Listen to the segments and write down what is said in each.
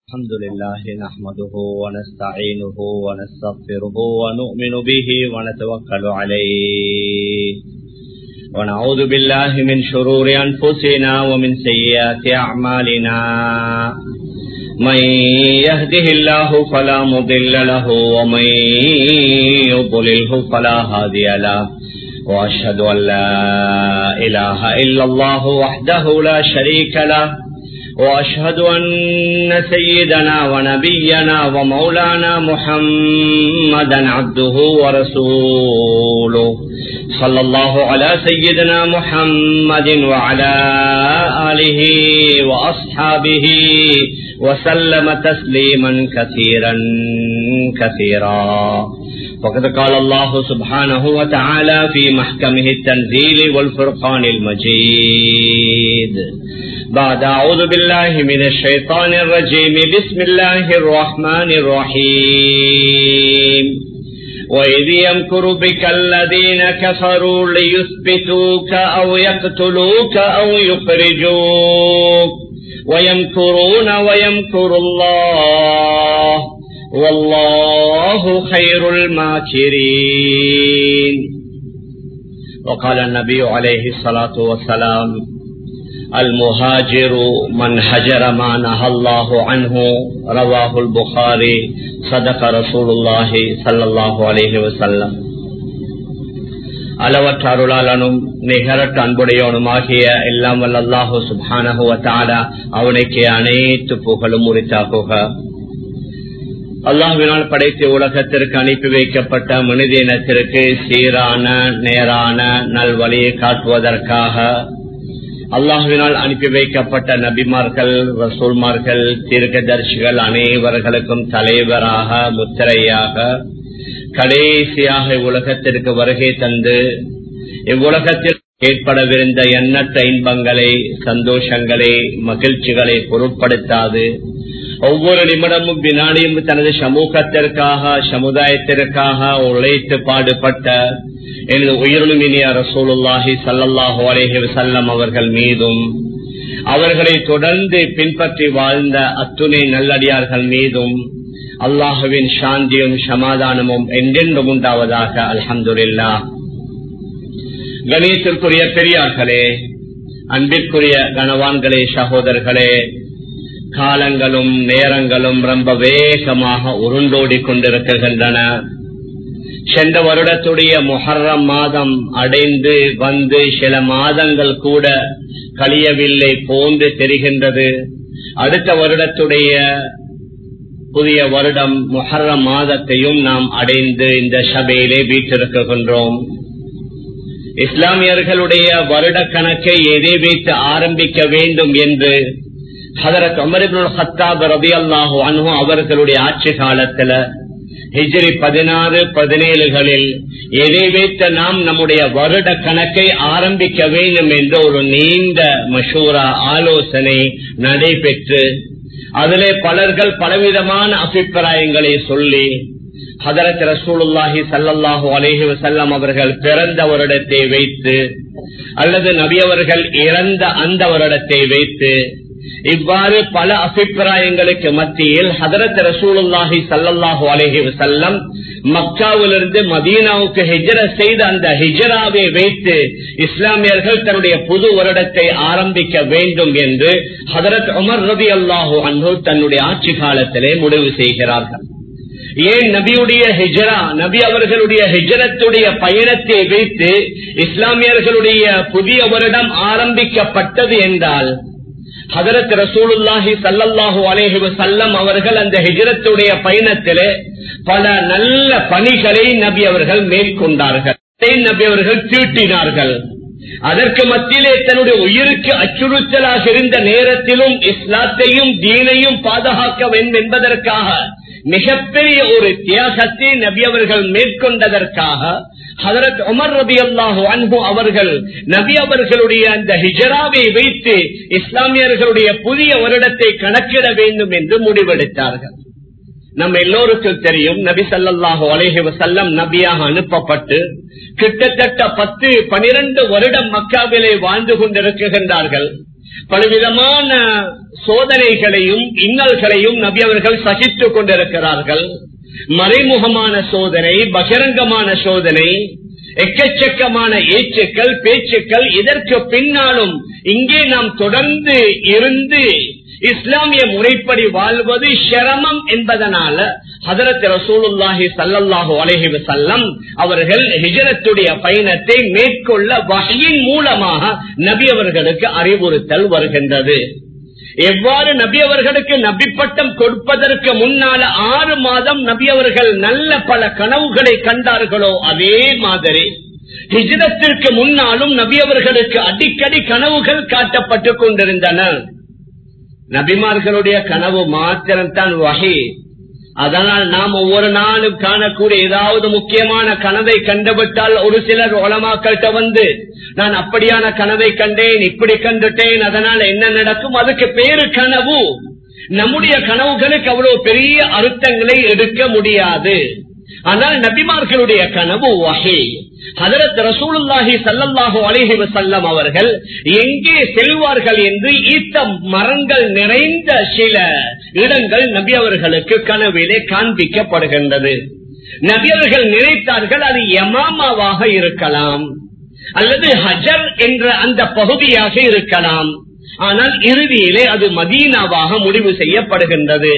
الحمد لله نحمده ونستعينه ونستغفره ونؤمن به ونتوكل عليه ونعوذ بالله من شرور أنفسنا ومن سيئات أعمالنا من يهده الله فلا مضل له ومن يضلله فلا هادي له وأشهد أن لا إله إلا الله وحده لا شريك له وأشهد أن سيدنا ونبينا ومولانا محمدا عبده ورسوله صلى الله على سيدنا محمد وعلى آله وأصحابه وسلم تسليما كثيرا كثيرا وقد قال الله سبحانه وتعالى في محكمه التنزيل والفرقان المجيد بعد أعوذ بالله من الشيطان الرجيم بسم الله الرحمن الرحيم وإذ يمكر بك الذين كفروا ليثبتوك أو يقتلوك أو يخرجوك ويمكرون ويمكر الله والله خير الماكرين وقال النبي عليه الصلاة والسلام المهاجر من هجر ما نهى الله عنه رواه البخاري صدق رسول الله صلى الله عليه وسلم அளவற்ற அருளாளனும் நிகரற்ற அன்புடையவனுமாகிய எல்லாம் வல்ல அல்லாஹு சுபானகுவத்தாலா அவனுக்கு அனைத்து புகழும் உரித்தாகுக அல்லாஹுவினால் படைத்த உலகத்திற்கு அனுப்பி வைக்கப்பட்ட மனித இனத்திற்கு சீரான நேரான நல்வழியை காட்டுவதற்காக அல்லாஹுவினால் அனுப்பி வைக்கப்பட்ட நபிமார்கள் ரசூல்மார்கள் தீர்க்கதர்சிகள் அனைவர்களுக்கும் தலைவராக முத்திரையாக கடைசியாக உலகத்திற்கு வருகை தந்து இவ்வுலகத்தில் ஏற்படவிருந்த எண்ணற்ற இன்பங்களை சந்தோஷங்களை மகிழ்ச்சிகளை பொருட்படுத்தாது ஒவ்வொரு நிமிடமும் வினாடியும் தனது சமூகத்திற்காக சமுதாயத்திற்காக உழைத்து பாடுபட்ட எனது உயிரினுமினிய ரசூலுல்லாஹி சல்லாஹு அலேஹி வசல்லம் அவர்கள் மீதும் அவர்களை தொடர்ந்து பின்பற்றி வாழ்ந்த அத்துணை நல்லடியார்கள் மீதும் அல்லாஹுவின் சாந்தியும் சமாதானமும் என்றென்றும் உண்டாவதாக அல்ஹம்துல்லா கணேசத்திற்குரிய பெரியார்களே அன்பிற்குரிய கனவான்களே சகோதரர்களே காலங்களும் நேரங்களும் ரொம்ப வேகமாக உருண்டோடி கொண்டிருக்கின்றன சென்ற வருடத்துடைய முஹர்ரம் மாதம் அடைந்து வந்து சில மாதங்கள் கூட கழியவில்லை போன்று தெரிகின்றது அடுத்த வருடத்துடைய புதிய வருடம் முஹர்ரம் மாதத்தையும் நாம் அடைந்து இந்த சபையிலே வீட்டிருக்கின்றோம் இஸ்லாமியர்களுடைய வருட கணக்கை எதை வைத்து ஆரம்பிக்க வேண்டும் என்று ஹதரத் அமரிபுல் ஹத்தாப் ரபி அல்லாஹூ அனு அவர்களுடைய ஆட்சி காலத்துல ஹிஜ்ரி பதினாறு பதினேழுகளில் எதை வைத்த நாம் நம்முடைய வருட கணக்கை ஆரம்பிக்க வேண்டும் என்ற ஒரு நீண்ட மஷூரா ஆலோசனை நடைபெற்று அதிலே பலர்கள் பலவிதமான அபிப்பிராயங்களை சொல்லி ஹதரத் ரசூலுல்லாஹி சல்லாஹூ அலேஹி வசல்லம் அவர்கள் பிறந்த வருடத்தை வைத்து அல்லது நபியவர்கள் இறந்த அந்த வருடத்தை வைத்து இவ்வாறு பல அபிப்பிராயங்களுக்கு மத்தியில் ஹதரத் ரசூலுல்லாஹி சல்லாஹூ அலேஹி வசல்லம் மக்காவிலிருந்து மதீனாவுக்கு ஹிஜர செய்த அந்த ஹிஜராவை வைத்து இஸ்லாமியர்கள் தன்னுடைய புது வருடத்தை ஆரம்பிக்க வேண்டும் என்று ஹதரத் உமர் ரபி அல்லாஹூ அன்பு தன்னுடைய ஆட்சி காலத்திலே முடிவு செய்கிறார்கள் ஏன் நபியுடைய ஹிஜரா நபி அவர்களுடைய ஹிஜரத்துடைய பயணத்தை வைத்து இஸ்லாமியர்களுடைய புதிய வருடம் ஆரம்பிக்கப்பட்டது என்றால் ஹதரத் ரசூலுல்லாஹி சல்லல்லாஹு அலேஹி வசல்லம் அவர்கள் அந்த ஹிஜரத்துடைய பயணத்திலே பல நல்ல பணிகளை நபி அவர்கள் மேற்கொண்டார்கள் நபி அவர்கள் தீட்டினார்கள் அதற்கு மத்தியிலே தன்னுடைய உயிருக்கு அச்சுறுத்தலாக இருந்த நேரத்திலும் இஸ்லாத்தையும் தீனையும் பாதுகாக்க வேண்டும் என்பதற்காக மிகப்பெரிய ஒரு தியாகத்தை நபி அவர்கள் மேற்கொண்டதற்காக ஹதரத் உமர் ரபி அல்லாஹு அன்பு அவர்கள் நபி அவர்களுடைய அந்த ஹிஜராவை வைத்து இஸ்லாமியர்களுடைய புதிய வருடத்தை கணக்கிட வேண்டும் என்று முடிவெடுத்தார்கள் நம்ம எல்லோருக்கும் தெரியும் நபி சல்லாஹு அலேஹி வசல்லம் நபியாக அனுப்பப்பட்டு கிட்டத்தட்ட பத்து பனிரெண்டு வருடம் மக்காவிலே வாழ்ந்து கொண்டிருக்கின்றார்கள் பலவிதமான சோதனைகளையும் இன்னல்களையும் நபி அவர்கள் சகித்துக் கொண்டிருக்கிறார்கள் மறைமுகமான சோதனை பகிரங்கமான சோதனை எக்கச்சக்கமான ஏச்சுக்கள் பேச்சுக்கள் இதற்கு பின்னாலும் இங்கே நாம் தொடர்ந்து இருந்து இஸ்லாமிய முறைப்படி வாழ்வது சிரமம் என்பதனால ஹதரத் ரசூலுல்லாஹி சல்லல்லாஹு அலைஹி வஸல்லம் அவர்கள் ஹிஜரத்துடைய பயணத்தை மேற்கொள்ள வகையின் மூலமாக நபி அவர்களுக்கு அறிவுறுத்தல் வருகின்றது எவ்வாறு நபி அவர்களுக்கு நபி பட்டம் கொடுப்பதற்கு முன்னால ஆறு மாதம் நபி அவர்கள் நல்ல பல கனவுகளை கண்டார்களோ அதே மாதிரி ஹிஜரத்திற்கு முன்னாலும் நபி அவர்களுக்கு அடிக்கடி கனவுகள் காட்டப்பட்டுக் கொண்டிருந்தன நபிமார்களுடைய கனவு மாத்திரம்தான் வகை அதனால் நாம் ஒவ்வொரு நாளும் காணக்கூடிய ஏதாவது முக்கியமான கனவை கண்டுவிட்டால் ஒரு சிலர் உலமாக்கள்கிட்ட வந்து நான் அப்படியான கனவை கண்டேன் இப்படி கண்டுட்டேன் அதனால என்ன நடக்கும் அதுக்கு பேரு கனவு நம்முடைய கனவுகளுக்கு அவ்வளவு பெரிய அர்த்தங்களை எடுக்க முடியாது ஆனால் நபிமார்களுடைய கனவு வகை ஹதரத் ரசூலுல்லாஹி சல்லல்லாஹு அலைஹி வஸல்லம் அவர்கள் எங்கே செல்வார்கள் என்று ஈத்த மரங்கள் நிறைந்த சில இடங்கள் நபி அவர்களுக்கு கனவிலே காண்பிக்கப்படுகின்றது நபி அவர்கள் நினைத்தார்கள் அது யமாமாவாக இருக்கலாம் அல்லது ஹஜர் என்ற அந்த பகுதியாக இருக்கலாம் ஆனால் இறுதியிலே அது மதீனாவாக முடிவு செய்யப்படுகின்றது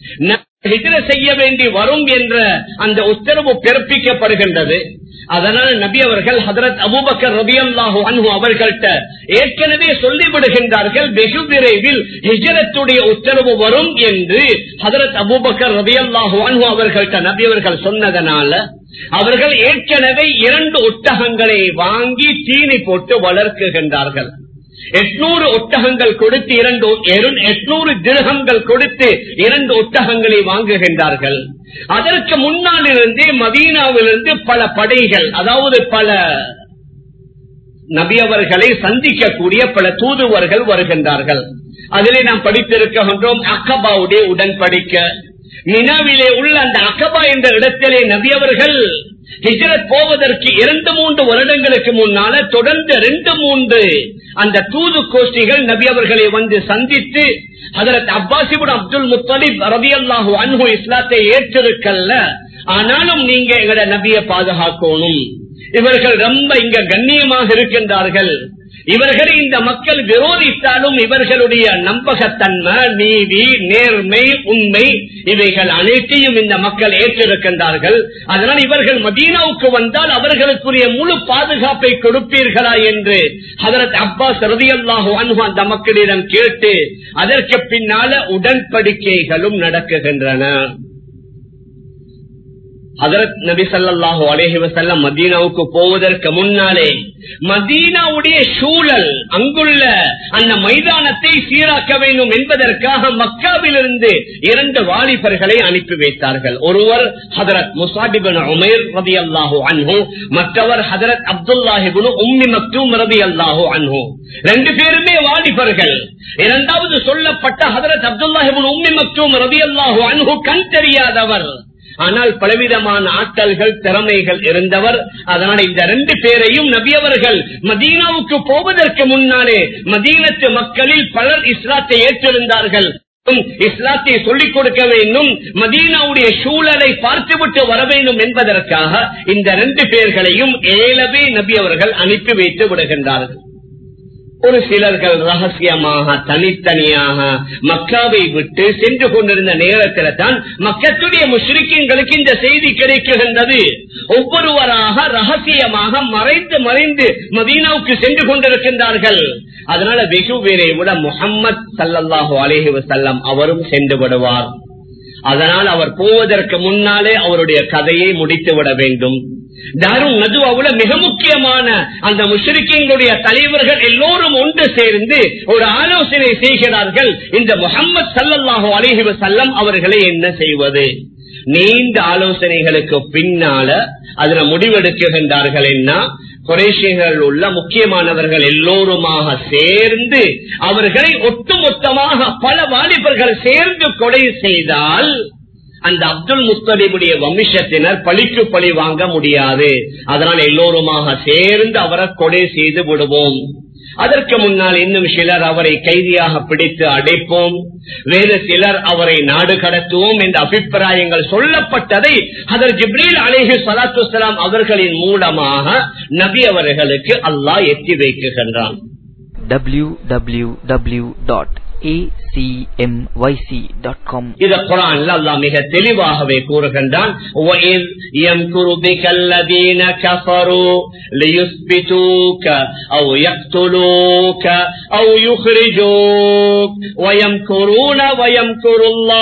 ஹிஜர செய்ய வேண்டி வரும் என்ற அந்த உத்தரவு பிறப்பிக்கப்படுகின்றது அதனால் நபி அவர்கள் ஹதரத் அபூபக்கர் ரபி அல்லாஹு அன்பு அவர்கள்ட்ட ஏற்கனவே சொல்லிவிடுகின்றார்கள் வெகு விரைவில் ஹிஜரத்துடைய உத்தரவு வரும் என்று ஹதரத் அபூபக்கர் ரபி அல்லாஹு அன்பு அவர்கள்ட்ட நபி அவர்கள் சொன்னதனால அவர்கள் ஏற்கனவே இரண்டு ஒட்டகங்களை வாங்கி தீனி போட்டு வளர்க்குகின்றார்கள் எட்நூறு ஒட்டகங்கள் கொடுத்து இரண்டு எட்நூறு திருகங்கள் கொடுத்து இரண்டு ஒட்டகங்களை வாங்குகின்றார்கள் அதற்கு முன்னால் இருந்தே மதீனாவிலிருந்து பல படைகள் அதாவது பல நபியவர்களை சந்திக்கக்கூடிய பல தூதுவர்கள் வருகின்றார்கள் அதிலே நாம் படித்திருக்கின்றோம் அக்கபாவுடைய உடன்படிக்க மினாவிலே உள்ள அந்த அக்கபா என்ற இடத்திலே நபியவர்கள் ஹிஜரத் போவதற்கு இரண்டு மூன்று வருடங்களுக்கு முன்னால தொடர்ந்து ரெண்டு மூன்று அந்த தூது கோஷ்டிகள் நபி அவர்களை வந்து சந்தித்து அதற்கு அப்பாசிபுன் அப்துல் முத்தலிப் ரவி அல்லாஹு அன்ஹு இஸ்லாத்தை ஏற்றிருக்கல்ல ஆனாலும் நீங்க எங்கட நபியை பாதுகாக்கணும் இவர்கள் ரொம்ப இங்க கண்ணியமாக இருக்கின்றார்கள் இவர்களை இந்த மக்கள் விரோதித்தாலும் இவர்களுடைய நம்பகத்தன்மை நீதி நேர்மை உண்மை இவைகள் அனைத்தையும் இந்த மக்கள் ஏற்றிருக்கின்றார்கள் அதனால் இவர்கள் மதீனாவுக்கு வந்தால் அவர்களுக்குரிய முழு பாதுகாப்பை கொடுப்பீர்களா என்று அதற்கு அப்பாஸ் ரதியல்லாஹு அன்பு அந்த மக்களிடம் கேட்டு அதற்கு பின்னால உடன்படிக்கைகளும் நடக்குகின்றன ஹதரத் நபி சல்லாஹு அலேஹி வசல்லம் மதீனாவுக்கு போவதற்கு முன்னாலே மதீனாவுடைய சூழல் அங்குள்ள அந்த மைதானத்தை சீராக்க வேண்டும் என்பதற்காக மக்காவிலிருந்து இரண்டு வாலிபர்களை அனுப்பி வைத்தார்கள் ஒருவர் ஹதரத் முசாபிபின் உமேர் ரதி அல்லாஹு அன்ஹு மற்றவர் ஹதரத் அப்துல்லாஹிபுன் உம்மி மக்தூம் ரதி அல்லாஹு அன்ஹு ரெண்டு பேருமே வாலிபர்கள் இரண்டாவது சொல்லப்பட்ட ஹதரத் அப்துல்லாஹிபுன் உம்மி மக்தூம் ரதி அல்லாஹு அன்ஹு கண் தெரியாதவர் ஆனால் பலவிதமான ஆற்றல்கள் திறமைகள் இருந்தவர் அதனால் இந்த ரெண்டு பேரையும் நபியவர்கள் மதீனாவுக்கு போவதற்கு முன்னாலே மதீனத்து மக்களில் பலர் இஸ்லாத்தை ஏற்றிருந்தார்கள் இஸ்லாத்தை சொல்லிக் கொடுக்க வேண்டும் மதீனாவுடைய சூழலை பார்த்துவிட்டு வர வேண்டும் என்பதற்காக இந்த ரெண்டு பேர்களையும் ஏலவே நபி அவர்கள் அனுப்பி வைத்து விடுகின்றார்கள் ஒரு சிலர்கள் ரகசியமாக தனித்தனியாக மக்காவை விட்டு சென்று கொண்டிருந்த நேரத்தில் தான் மக்களுடைய முஸ்லிம்களுக்கு இந்த செய்தி கிடைக்கின்றது ஒவ்வொருவராக ரகசியமாக மறைந்து மறைந்து மதீனாவுக்கு சென்று கொண்டிருக்கின்றார்கள் அதனால வெகு பேரை விட முகம்மது சல்லாஹூ அலேஹி வசல்லம் அவரும் சென்று விடுவார் அதனால் அவர் போவதற்கு முன்னாலே அவருடைய கதையை முடித்து விட வேண்டும் தாரும் நதுவாவுல மிக முக்கியமான அந்த முஷ்ரிக்கிங்களுடைய தலைவர்கள் எல்லோரும் ஒன்று சேர்ந்து ஒரு ஆலோசனை செய்கிறார்கள் இந்த முகமது சல்லல்லாஹு அலிஹி வசல்லம் அவர்களை என்ன செய்வது நீண்ட ஆலோசனைகளுக்கு பின்னால அதுல முடிவெடுக்குகின்றார்கள் என்ன குரேஷியர்கள் உள்ள முக்கியமானவர்கள் எல்லோருமாக சேர்ந்து அவர்களை ஒட்டுமொத்தமாக பல வாலிபர்கள் சேர்ந்து கொலை செய்தால் அந்த அப்துல் முஸ்தலிபுடைய வம்சத்தினர் பழிக்கு பழி வாங்க முடியாது அதனால் எல்லோருமாக சேர்ந்து அவரை கொலை செய்து விடுவோம் அதற்கு முன்னால் இன்னும் சிலர் அவரை கைதியாக பிடித்து அடைப்போம் வேறு சிலர் அவரை நாடு கடத்துவோம் என்ற அபிப்பிராயங்கள் சொல்லப்பட்டதை அதர் ஜிப்ரீல் அலேஹி சலாத்து அவர்களின் மூலமாக நபி அவர்களுக்கு அல்லாஹ் எத்தி வைக்குகின்றான் www.acmyc.com இத குரான்ல அல்லாஹ் மிக தெளிவாகவே கூறுகின்றான் وَإِذْ يَمْكُرُ بِكَ الَّذِينَ كَفَرُوا لِيُثْبِتُوكَ أَوْ يَقْتُلُوكَ أَوْ يُخْرِجُوكَ وَيَمْكُرُونَ وَيَمْكُرُ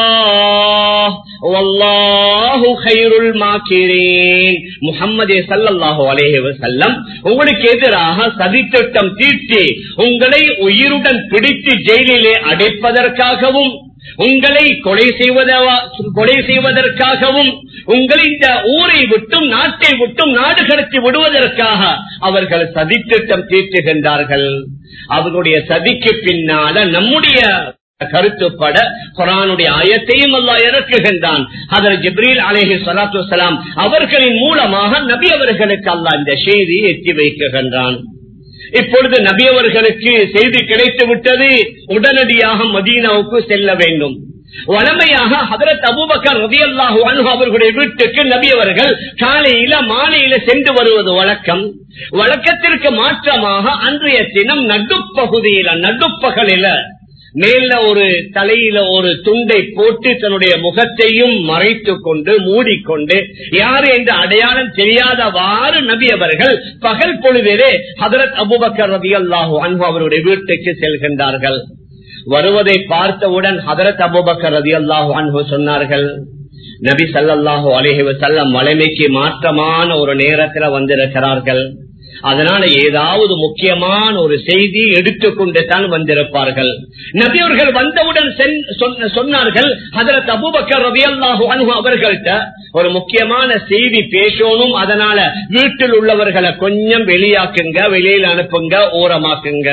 اللَّهُ وَاللَّهُ خَيْرُ الْمَاكِرِينَ முஹம்மதே ஸல்லல்லாஹு அலைஹி வஸல்லம் உங்களுக்கு எதிராக சதித்திட்டம் தீட்டி உங்களை உயிருடன் பிடித்து ஜெயிலிலே அடைப்பதற்காகவும் உங்களை கொலை செய்வதவா கொலை செய்வதற்காகவும் உங்களை இந்த ஊரை விட்டும் நாட்டை விட்டும் நாடு கடத்தி விடுவதற்காக அவர்கள் சதித்திட்டம் தீட்டுகின்றார்கள் அவர்களுடைய சதிக்கு பின்னால நம்முடைய கருத்துப்பட குரானுடைய ஆயத்தையும் அல்லா இறக்குகின்றான் அதர் ஜிப்ரீல் அலேஹி சலாத்து வலாம் அவர்களின் மூலமாக நபி அவர்களுக்கு அல்லா இந்த செய்தியை எத்தி வைக்குகின்றான் இப்பொழுது நபி அவர்களுக்கு செய்தி கிடைத்து விட்டது உடனடியாக மதீனாவுக்கு செல்ல வேண்டும் வளமையாக ஹதரத் அபுபக்கர் ரவி அல்லாஹு அவர்களுடைய வீட்டுக்கு நபி அவர்கள் காலையில மாலையில சென்று வருவது வழக்கம் வழக்கத்திற்கு மாற்றமாக அன்றைய தினம் நடுப்பகுதியில நடுப்பகலில மேல ஒரு தலையில ஒரு துண்டை போட்டு தன்னுடைய முகத்தையும் மறைத்து கொண்டு மூடிக்கொண்டு யார் என்ற அடையாளம் தெரியாதவாறு நபி அவர்கள் பகல் பொழுதிலே ஹதரத் அபுபக்கர் ரவி அல்லாஹூ அன்பு அவருடைய வீட்டுக்கு செல்கின்றார்கள் வருவதை பார்த்தவுடன் ஹதரத் அபுபக்கர் ரதி அல்லாஹு அன்பு சொன்னார்கள் நபி சல்லாஹூ அலேஹி வசல்லம் மலைமைக்கு மாற்றமான ஒரு நேரத்துல வந்திருக்கிறார்கள் அதனால ஏதாவது முக்கியமான ஒரு செய்தி எடுத்துக்கொண்டு தான் வந்திருப்பார்கள் நபியவர்கள் வந்தவுடன் சொன்னார்கள் அதற்கு அபுபக்கர் ரவி அல்லாஹு அனு அவர்கள்ட்ட ஒரு முக்கியமான செய்தி பேசணும் அதனால வீட்டில் உள்ளவர்களை கொஞ்சம் வெளியாக்குங்க வெளியில் அனுப்புங்க ஓரமாக்குங்க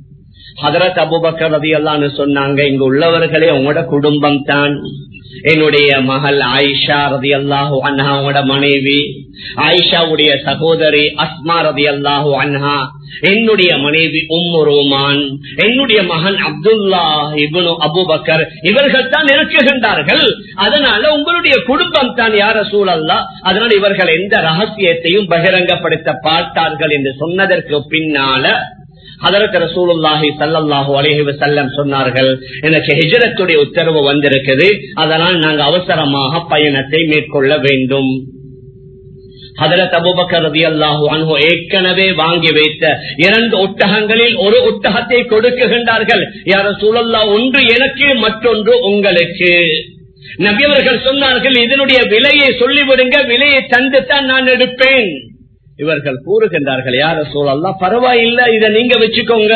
ஹதரத் அபுபக்கர் ரதி அல்லான்னு சொன்னாங்க இங்க உள்ளவர்களே உங்களோட குடும்பம் தான் என்னுடைய மகள் ஆயிஷா ரதி அல்லாஹூ அன்ஹா உங்களோட மனைவி ஆயிஷாவுடைய சகோதரி அஸ்மா ரதி அல்லாஹூ அன்ஹா என்னுடைய மனைவி உம்மு ரோமான் என்னுடைய மகன் அப்துல்லா இபுனு அபுபக்கர் இவர்கள் தான் இருக்குகின்றார்கள் அதனால உங்களுடைய குடும்பம் தான் யார சூழல்லா அதனால இவர்கள் எந்த ரகசியத்தையும் பகிரங்கப்படுத்த பார்த்தார்கள் என்று சொன்னதற்கு பின்னால அதற்கு ரசூலுல்லாஹி சல்லாஹூ அலேஹி வசல்லம் சொன்னார்கள் எனக்கு ஹிஜரத்துடைய உத்தரவு வந்திருக்குது அதனால் நாங்கள் அவசரமாக பயணத்தை மேற்கொள்ள வேண்டும் ஹதரத் அபுபக்கர் ரதி அல்லாஹு அன்ஹு ஏற்கனவே வாங்கி வைத்த இரண்டு ஒட்டகங்களில் ஒரு ஒட்டகத்தை கொடுக்குகின்றார்கள் யார சூழல்லா ஒன்று எனக்கு மற்றொன்று உங்களுக்கு நபியவர்கள் சொன்னார்கள் இதனுடைய விலையை சொல்லிவிடுங்க விலையை தந்துத்தான் நான் எடுப்பேன் இவர்கள் கூறுகின்றார்கள் யார சூழல்லா பரவாயில்ல இதை நீங்க வச்சுக்கோங்க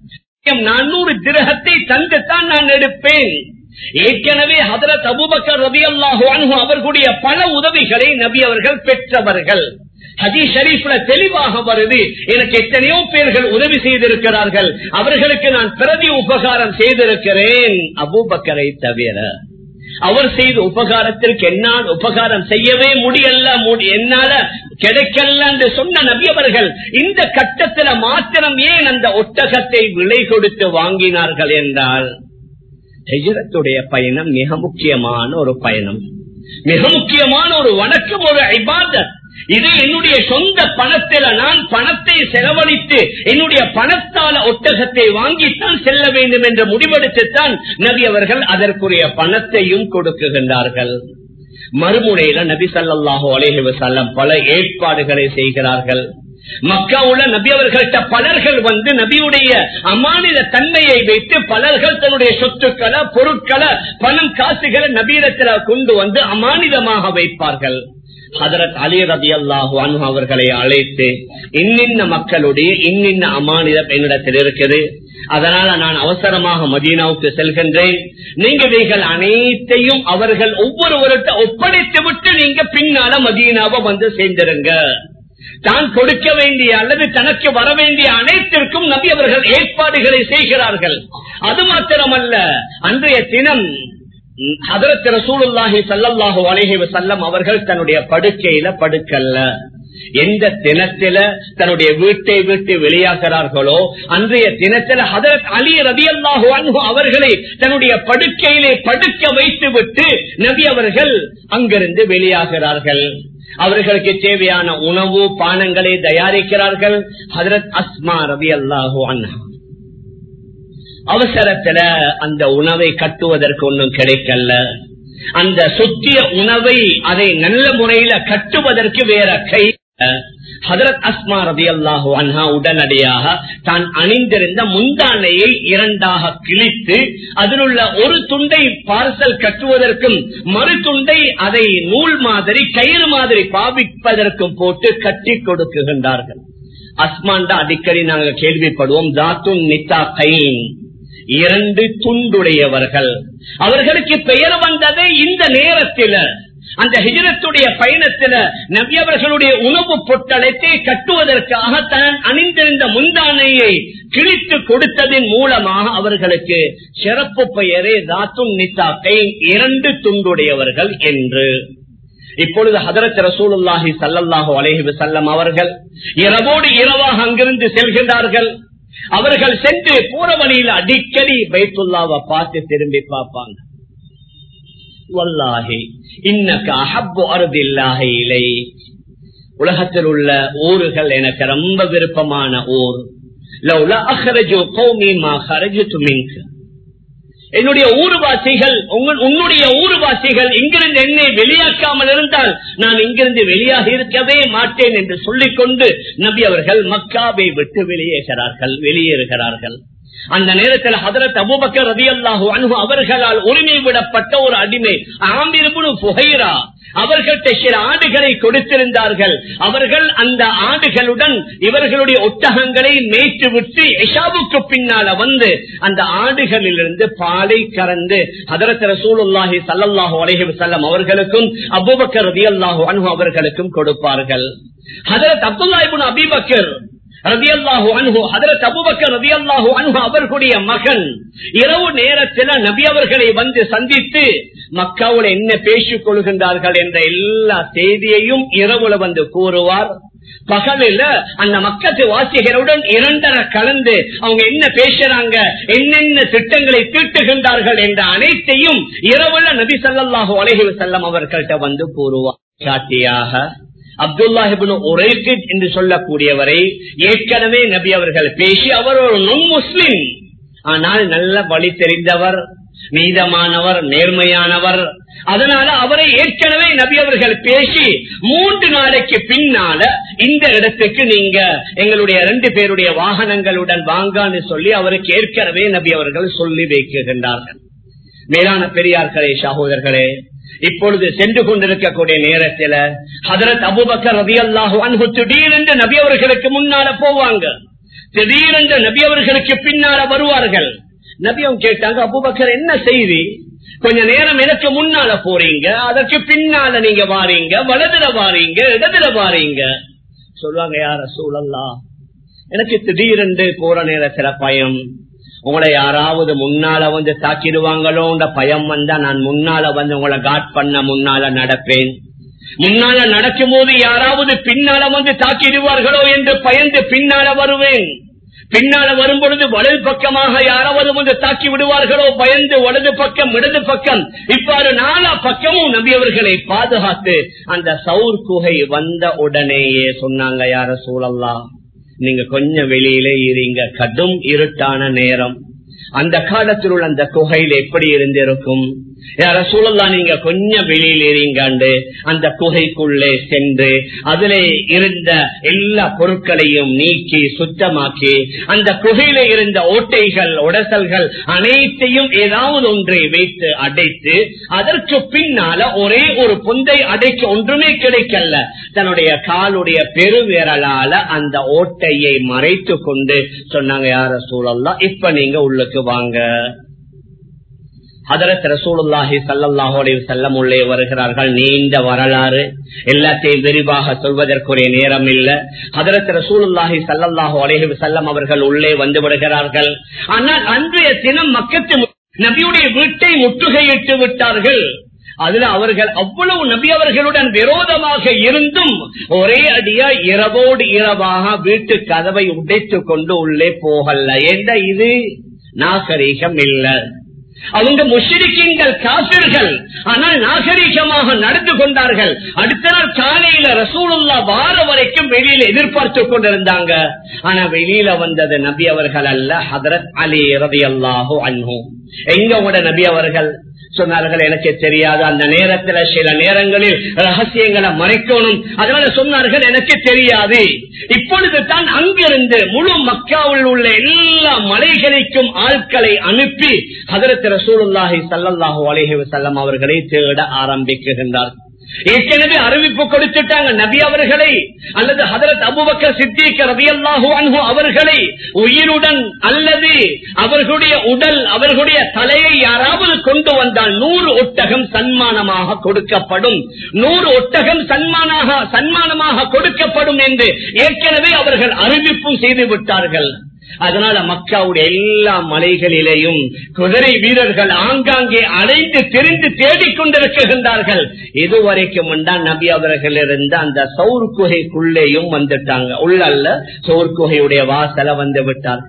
நானூறு கிரகத்தை தந்துத்தான் நான் எடுப்பேன் ஏற்கனவே ஹதரத் அபுபக்கர் ரபி அல்லாஹு அவர்களுடைய பல உதவிகளை நபி அவர்கள் பெற்றவர்கள் ஹஜி ஷரீஃப்ல தெளிவாக வருது எனக்கு எத்தனையோ பேர்கள் உதவி செய்திருக்கிறார்கள் அவர்களுக்கு நான் பிரதி உபகாரம் செய்திருக்கிறேன் அபூபக்கரை தவிர அவர் செய்த உபகாரத்திற்கு என்னால் உபகாரம் செய்யவே முடியல என்னால கிடைக்கல என்று சொன்ன நபி அவர்கள் இந்த கட்டத்தில் மாத்திரம் ஏன் அந்த ஒட்டகத்தை விலை கொடுத்து வாங்கினார்கள் என்றால் ஹெஜரத்துடைய பயணம் மிக முக்கியமான ஒரு பயணம் மிக முக்கியமான ஒரு வணக்கம் ஒரு ஐபாதத் இது என்னுடைய சொந்த பணத்தில நான் பணத்தை செலவழித்து என்னுடைய பணத்தால ஒட்டகத்தை வாங்கித்தான் செல்ல வேண்டும் என்று முடிவெடுத்துத்தான் நபி அவர்கள் அதற்குரிய பணத்தையும் கொடுக்குகின்றார்கள் மறுமுனையில நபி சல்லாஹூ அலேஹி வசல்லம் பல ஏற்பாடுகளை செய்கிறார்கள் மக்காவுள்ள நபி அவர்கள்ட்ட பலர்கள் வந்து நபியுடைய அமானித தன்மையை வைத்து பலர்கள் தன்னுடைய சொத்துக்களை பொருட்களை பணம் காசுகளை நபீரத்தில் கொண்டு வந்து அமானிதமாக வைப்பார்கள் ஹதரத் அலி ரதி அல்லாஹு அனு அவர்களை அழைத்து இன்னின்ன மக்களுடைய இன்னின்ன அமானிதம் என்னிடத்தில் இருக்குது அதனால நான் அவசரமாக மதீனாவுக்கு செல்கின்றேன் நீங்க இவைகள் அனைத்தையும் அவர்கள் ஒவ்வொருவர்கிட்ட ஒப்படைத்து விட்டு நீங்க பின்னால மதீனாவை வந்து சேர்ந்திருங்க தான் கொடுக்க வேண்டிய அல்லது தனக்கு வர வேண்டிய அனைத்திற்கும் நபி அவர்கள் ஏற்பாடுகளை செய்கிறார்கள் அது மாத்திரமல்ல அன்றைய தினம் ஹதரத் ரசூலுல்லாஹி சல்லல்லாஹு அலைஹி வஸல்லம் அவர்கள் தன்னுடைய படுக்கையில படுக்கல்ல எந்த தினத்தில தன்னுடைய வீட்டை விட்டு வெளியாகிறார்களோ அன்றைய தினத்தில ஹதரத் அலி ரதி அல்லாஹு அவர்களை தன்னுடைய படுக்கையிலே படுக்க வைத்து விட்டு நபி அவர்கள் அங்கிருந்து வெளியாகிறார்கள் அவர்களுக்கு தேவையான உணவு பானங்களை தயாரிக்கிறார்கள் ஹதரத் அஸ்மா ரவி அல்லாஹு அண்ணா அவசரத்துல அந்த உணவை கட்டுவதற்கு ஒன்றும் கிடைக்கல அந்த சுத்திய உணவை அதை நல்ல முறையில கட்டுவதற்கு வேற கை ஹதரத் அஸ்மா ரதி அல்லாஹு அன்ஹா உடனடியாக தான் அணிந்திருந்த முந்தானையை இரண்டாக கிழித்து அதில் உள்ள ஒரு துண்டை பார்சல் கட்டுவதற்கும் மறு துண்டை அதை நூல் மாதிரி கயிறு மாதிரி பாவிப்பதற்கும் போட்டு கட்டி கொடுக்குகின்றார்கள் அஸ்மான்டா அடிக்கடி நாங்கள் கேள்விப்படுவோம் தாத்துன் நித்தா கைன் இரண்டு துண்டுடையவர்கள் அவர்களுக்கு பெயர் வந்ததே இந்த நேரத்தில் அந்த ஹிஜரத்துடைய பயணத்துல நவியவர்களுடைய உணவு பொட்டலத்தை கட்டுவதற்காக தான் அணிந்திருந்த முந்தானையை கிழித்து கொடுத்ததின் மூலமாக அவர்களுக்கு சிறப்பு பெயரே தாத்தும் நிசாக்கை இரண்டு துண்டுடையவர்கள் என்று இப்பொழுது ஹதரத் ரசூலுல்லாஹி சல்லல்லாஹு அலைஹி வஸல்லம் அவர்கள் இரவோடு இரவாக அங்கிருந்து செல்கின்றார்கள் அவர்கள் சென்று போற வழியில் அடிக்கடி பைத்துல்லாவை பார்த்து திரும்பி பார்ப்பாங்க வல்லாஹி இன்னக்கு அஹப்பு அருதில்லாக இலை உலகத்தில் உள்ள ஊர்கள் எனக்கு ரொம்ப விருப்பமான ஊர் லவ்லா அஹ்ரஜு கௌமி மா ஹரஜுது மின்க என்னுடைய ஊர்வாசிகள் உன்னுடைய ஊர்வாசிகள் இங்கிருந்து என்னை வெளியாக்காமல் இருந்தால் நான் இங்கிருந்து வெளியாக இருக்கவே மாட்டேன் என்று சொல்லிக் கொண்டு நபி அவர்கள் மக்காவை விட்டு வெளியேகிறார்கள் வெளியேறுகிறார்கள் அந்த நேரத்தில் ஹதரத் அபுபக்கர் ரதி அல்லாஹு அனுகு அவர்களால் உரிமை விடப்பட்ட ஒரு அடிமை ஆம்பிருபுனு புகைரா அவர்கள்ட்ட சில ஆடுகளை கொடுத்திருந்தார்கள் அவர்கள் அந்த ஆடுகளுடன் இவர்களுடைய ஒட்டகங்களை மேய்த்து விட்டு எஷாவுக்கு பின்னால வந்து அந்த ஆடுகளிலிருந்து பாலை கறந்து ஹதரத் ரசூலுல்லாஹி சல்லாஹூ அலஹி வசல்லம் அவர்களுக்கும் அபுபக்கர் ரதி அல்லாஹு அனுகு அவர்களுக்கும் கொடுப்பார்கள் ஹதரத் அப்துல்லாஹிபுன் அபிபக்கர் அவர்களுடைய மகன் இரவு நேரத்தில் நபி அவர்களை வந்து சந்தித்து மக்காவோட என்ன பேசிக் கொள்கின்றார்கள் என்ற எல்லா செய்தியையும் இரவுல வந்து கூறுவார் பகலில் அந்த மக்கத்து வாசிகளுடன் இரண்டரை கலந்து அவங்க என்ன பேசுறாங்க என்னென்ன திட்டங்களை தீட்டுகின்றார்கள் என்ற அனைத்தையும் இரவுல நபி சல்லாஹூ அலஹி செல்லம் அவர்கள்ட்ட வந்து கூறுவார் சாட்டியாக அப்துல்லாஹிபின் உரைக்கிட் என்று சொல்லக்கூடியவரை ஏற்கனவே நபி அவர்கள் பேசி அவர் ஒரு நுண் முஸ்லிம் ஆனால் நல்ல வழி தெரிந்தவர் நீதமானவர் நேர்மையானவர் அதனால அவரை ஏற்கனவே நபி அவர்கள் பேசி மூன்று நாளைக்கு பின்னால இந்த இடத்துக்கு நீங்க எங்களுடைய ரெண்டு பேருடைய வாகனங்களுடன் வாங்கான்னு சொல்லி அவருக்கு ஏற்கனவே நபி அவர்கள் சொல்லி வைக்கின்றார்கள் மேலான பெரியார்களே சகோதரர்களே இப்பொழுது சென்று கொண்டிருக்கக்கூடிய நேரத்தில் ஹதரத் அபுபக்கர் ரவி அல்லாஹு அன்பு திடீரென்று நபி அவர்களுக்கு முன்னால போவாங்க திடீரென்று நபி அவர்களுக்கு பின்னால வருவார்கள் நபியம் கேட்டாங்க அபுபக்கர் என்ன செய்தி கொஞ்ச நேரம் எனக்கு முன்னால போறீங்க அதற்கு பின்னால நீங்க வாரீங்க வலதுல வாரீங்க இடதுல வாரீங்க சொல்லுவாங்க யார சூழல்லா எனக்கு திடீரென்று போற நேரத்துல பயம் உங்களை யாராவது முன்னால வந்து தாக்கிடுவாங்களோ பயம் வந்தா நான் முன்னால வந்து உங்களை காட் பண்ண முன்னால நடப்பேன் முன்னால நடக்கும் போது யாராவது பின்னால வந்து தாக்கிடுவார்களோ என்று பயந்து பின்னால வருவேன் பின்னால வரும் பொழுது வலது பக்கமாக யாராவது வந்து தாக்கி விடுவார்களோ பயந்து வலது பக்கம் இடது பக்கம் இவ்வாறு நாலா பக்கமும் நபியவர்களை பாதுகாத்து அந்த சவுர் குகை வந்த உடனேயே சொன்னாங்க யார சூழல்லாம் நீங்க கொஞ்சம் வெளியிலே இருங்க கடும் இருட்டான நேரம் அந்த காலத்தில் உள்ள அந்த குகையில் எப்படி இருந்திருக்கும் யார சூழல்லாம் நீங்க கொஞ்சம் வெளியில் இருங்காண்டு அந்த குகைக்குள்ளே சென்று அதிலே இருந்த எல்லா பொருட்களையும் நீக்கி சுத்தமாக்கி அந்த குகையில இருந்த ஓட்டைகள் உடசல்கள் அனைத்தையும் ஏதாவது ஒன்றை வைத்து அடைத்து அதற்கு பின்னால ஒரே ஒரு பொந்தை அடைக்க ஒன்றுமே கிடைக்கல தன்னுடைய காலுடைய பெருவிரலால அந்த ஓட்டையை மறைத்து கொண்டு சொன்னாங்க யார சூழல்லாம் இப்ப நீங்க உள்ளுக்கு வாங்க ஹதரத் ரசூலுல்லாஹி சல்லாஹூ அலைஹி செல்லம் உள்ளே வருகிறார்கள் நீண்ட வரலாறு எல்லாத்தையும் விரிவாக சொல்வதற்குரிய நேரம் இல்ல ஹதரத் ரசூலுல்லாஹி சல்லாஹூ அலைஹி செல்லம் அவர்கள் உள்ளே வந்து விடுகிறார்கள் ஆனால் அன்றைய தினம் மக்கத்து நபியுடைய வீட்டை முற்றுகையிட்டு விட்டார்கள் அதுல அவர்கள் அவ்வளவு நபி அவர்களுடன் விரோதமாக இருந்தும் ஒரே அடியா இரவோடு இரவாக வீட்டு கதவை உடைத்துக் கொண்டு உள்ளே போகல எந்த இது நாகரீகம் இல்ல அவங்க முஷிரிக்கிங்கள் காபிர்கள் ஆனால் நாகரீகமாக நடந்து கொண்டார்கள் அடுத்த நாள் காலையில ரசூலுல்லா வார வரைக்கும் வெளியில எதிர்பார்த்து கொண்டிருந்தாங்க ஆனா வெளியில வந்தது நபி அவர்கள் அல்ல ஹதரத் அலி ரவி அல்லாஹோ அன்ஹோ எங்க உங்களோட நபி அவர்கள் சொன்னார்கள் எனக்கு தெரியாது அந்த நேரத்துல சில நேரங்களில் ரகசியங்களை மறைக்கணும் அதனால சொன்னார்கள் எனக்கு தெரியாது இப்பொழுது தான் அங்கிருந்து முழு மக்காவில் உள்ள எல்லா மலைகளுக்கும் ஆட்களை அனுப்பி ஹதரத் ரசூலுல்லாஹி சல்லாஹூ அலேஹி வசல்லம் அவர்களை தேட ஆரம்பிக்குகின்றார் ஏற்கனவே அறிவிப்பு கொடுத்துட்டாங்க நபி அவர்களை அல்லது ஹதரத் அபுபக்க சித்திக்க ரவி அல்லாஹூ அன்ஹு அவர்களை உயிருடன் அல்லது அவர்களுடைய உடல் அவர்களுடைய தலையை யாராவது கொண்டு வந்தால் நூறு ஒட்டகம் சன்மானமாக கொடுக்கப்படும் நூறு ஒட்டகம் சன்மானாக சன்மானமாக கொடுக்கப்படும் என்று ஏற்கனவே அவர்கள் அறிவிப்பும் செய்து விட்டார்கள் அதனால மக்காவுடைய எல்லா மலைகளிலேயும் குதிரை வீரர்கள் ஆங்காங்கே அலைந்து தெரிந்து தேடிக்கொண்டிருக்கின்றார்கள் இதுவரைக்கும் நபி அவர்கள் இருந்த அந்த சவுர் குகைக்குள்ளேயும் வந்துட்டாங்க உள்ளல்ல சவுர் குகையுடைய வாசல வந்து விட்டார்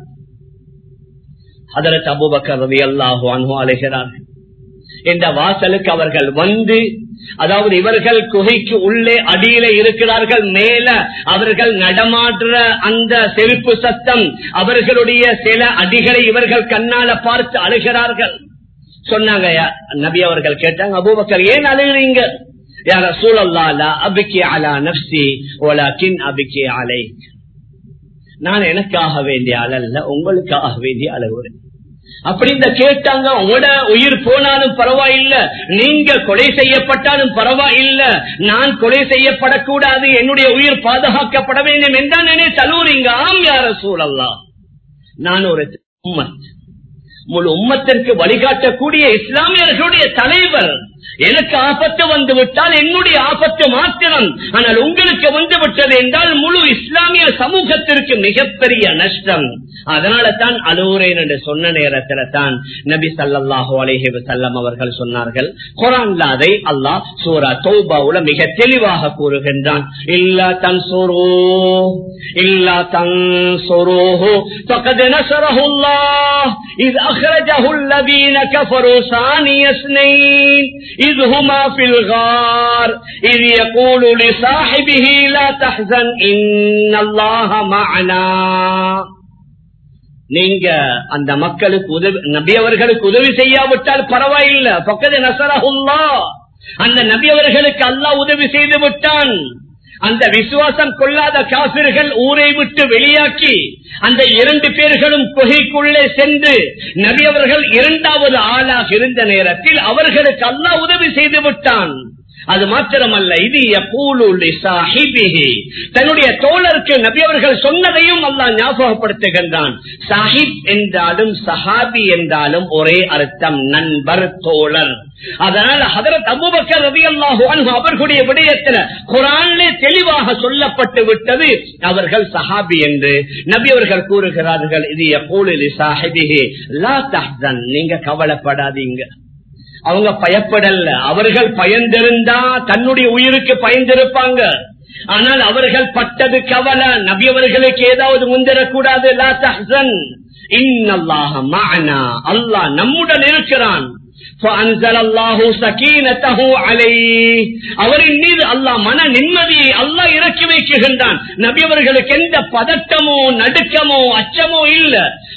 அதற்கு அபுபக்கர் ரவி அல்லாஹு அனு அலைகிறார்கள் இந்த வாசலுக்கு அவர்கள் வந்து அதாவது இவர்கள் குகைக்கு உள்ளே அடியில இருக்கிறார்கள் மேல அவர்கள் நடமாடுற அந்த செருப்பு சத்தம் அவர்களுடைய சில அடிகளை இவர்கள் கண்ணால பார்த்து அழுகிறார்கள் சொன்னாங்க நபி அவர்கள் கேட்டாங்க அபூபக்கர் ஏன் அழுகிறீங்க யார சூழல்லாலா அபிக்கி அலா நப்சி ஓலாக்கின் அபிக்கி அலை நான் எனக்காக வேண்டிய அழல்ல உங்களுக்காக வேண்டிய அழுகுறேன் அப்படின்னு கேட்டாங்க உங்களோட உயிர் போனாலும் பரவாயில்ல நீங்க கொலை செய்யப்பட்டாலும் பரவாயில்ல நான் கொலை செய்யப்படக்கூடாது என்னுடைய உயிர் பாதுகாக்கப்பட வேண்டும் என்றால் நினை தலூரிங்க ஆம் யார சூழல்லா நான் ஒரு உம்மத் முழு உம்மத்திற்கு வழிகாட்டக்கூடிய இஸ்லாமியர்களுடைய தலைவர் எனக்கு ஆபத்து வந்து விட்டால் என்னுடைய ஆபத்து மாத்திரம் ஆனால் உங்களுக்கு வந்து விட்டது என்றால் முழு இஸ்லாமிய சமூகத்திற்கு மிகப்பெரிய நஷ்டம் அதனால தான் அலுவரேன் என்று சொன்ன நேரத்தில் தான் நபி சல்லாஹு அலேஹி வசல்லம் அவர்கள் சொன்னார்கள் குரான்ல அதை அல்லாஹ் சூரா தௌபாவுல மிக தெளிவாக கூறுகின்றான் இல்லா தன் சொரோ இல்லா தன் சொரோஹோ பக்கத்து நசரஹுல்லாஹ் இது அஹ்ரஜஹு الذين كفروا ثاني اثنين إذ هما في الغار إذ يقول لصاحبه لا تحزن إن الله معنا நீங்க அந்த மக்களுக்கு உதவி நபி அவர்களுக்கு உதவி செய்யாவிட்டால் பரவாயில்லை பக்கத்து நசரஹுல்லா அந்த நபி அவர்களுக்கு அல்லாஹ் உதவி செய்து விட்டான் அந்த விசுவாசம் கொள்ளாத காபிர்கள் ஊரை விட்டு வெளியாக்கி அந்த இரண்டு பேர்களும் குகைக்குள்ளே சென்று நபி அவர்கள் இரண்டாவது ஆளாக இருந்த நேரத்தில் அவர்களுக்கு அல்லாஹ் உதவி செய்து விட்டான் அது மாத்திரமல்ல இது தன்னுடைய தோழருக்கு நபி அவர்கள் சொன்னதையும் அல்லாஹ் ஞாபகப்படுத்துகின்றான் சாஹிப் என்றாலும் சஹாபி என்றாலும் ஒரே அர்த்தம் நண்பர் தோழர் அதனால ஹதரத் அபுபக்கர் ரவி அல்லாஹு அவர்களுடைய விடயத்தில் குரானே தெளிவாக சொல்லப்பட்டு விட்டது அவர்கள் சஹாபி என்று நபி அவர்கள் கூறுகிறார்கள் இது எப்போது சாஹிபிஹே லா தஹன் நீங்க கவலைப்படாதீங்க அவங்க பயப்படல அவர்கள் பயந்திருந்தா தன்னுடைய உயிருக்கு பயந்திருப்பாங்க ஆனால் அவர்கள் பட்டது கவலை நபி அவர்களுக்கு ஏதாவது முந்திரக்கூடாது லா தஹன் இன்னல்லாஹ மஅனா அல்லாஹ் நம்முடன் இருக்கிறான் அவரின் மீது அல்லாஹ் மன நிம்மதியை அல்லாஹ் இறக்கி வைக்குகின்றான் நபி அவர்களுக்கு எந்த பதட்டமோ நடுக்கமோ அச்சமோ இல்ல